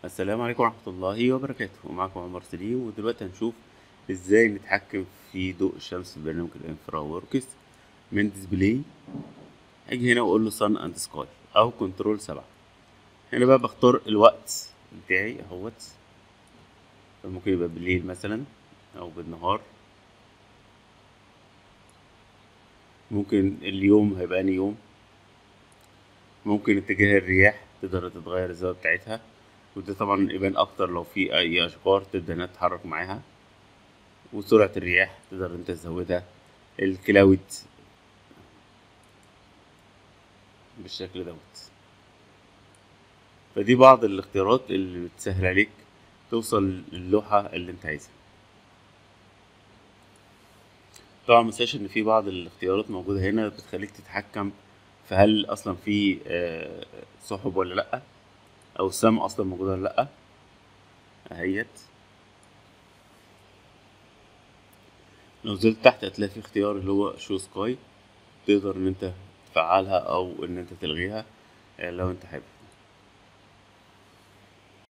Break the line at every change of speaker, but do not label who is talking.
السلام عليكم ورحمة الله وبركاته معكم عمر سليم ودلوقتي هنشوف ازاي نتحكم في ضوء الشمس في برنامج الانفرا وركس من ديسبلاي اجي هنا واقول له sun and sky او كنترول سبعة هنا بقى بختار الوقت بتاعي اهوت ممكن يبقى بالليل مثلا او بالنهار ممكن اليوم هيبقى أنهي يوم ممكن اتجاه الرياح تقدر تتغير الزاوية بتاعتها وده طبعا يبان اكتر لو في اي اشجار تبدا انها تتحرك معاها وسرعة الرياح تقدر انت تزودها الكلاود بالشكل دوت فدي بعض الاختيارات اللي بتسهل عليك توصل للوحة اللي انت عايزها طبعا متنساش ان في بعض الاختيارات موجودة هنا بتخليك تتحكم في هل اصلا في آه، سحب ولا لأ او السما اصلا موجودة ولا لأ اهيت لو نزلت تحت هتلاقي في اختيار اللي هو شو سكاي تقدر ان انت تفعلها او ان انت تلغيها آه، لو انت حابب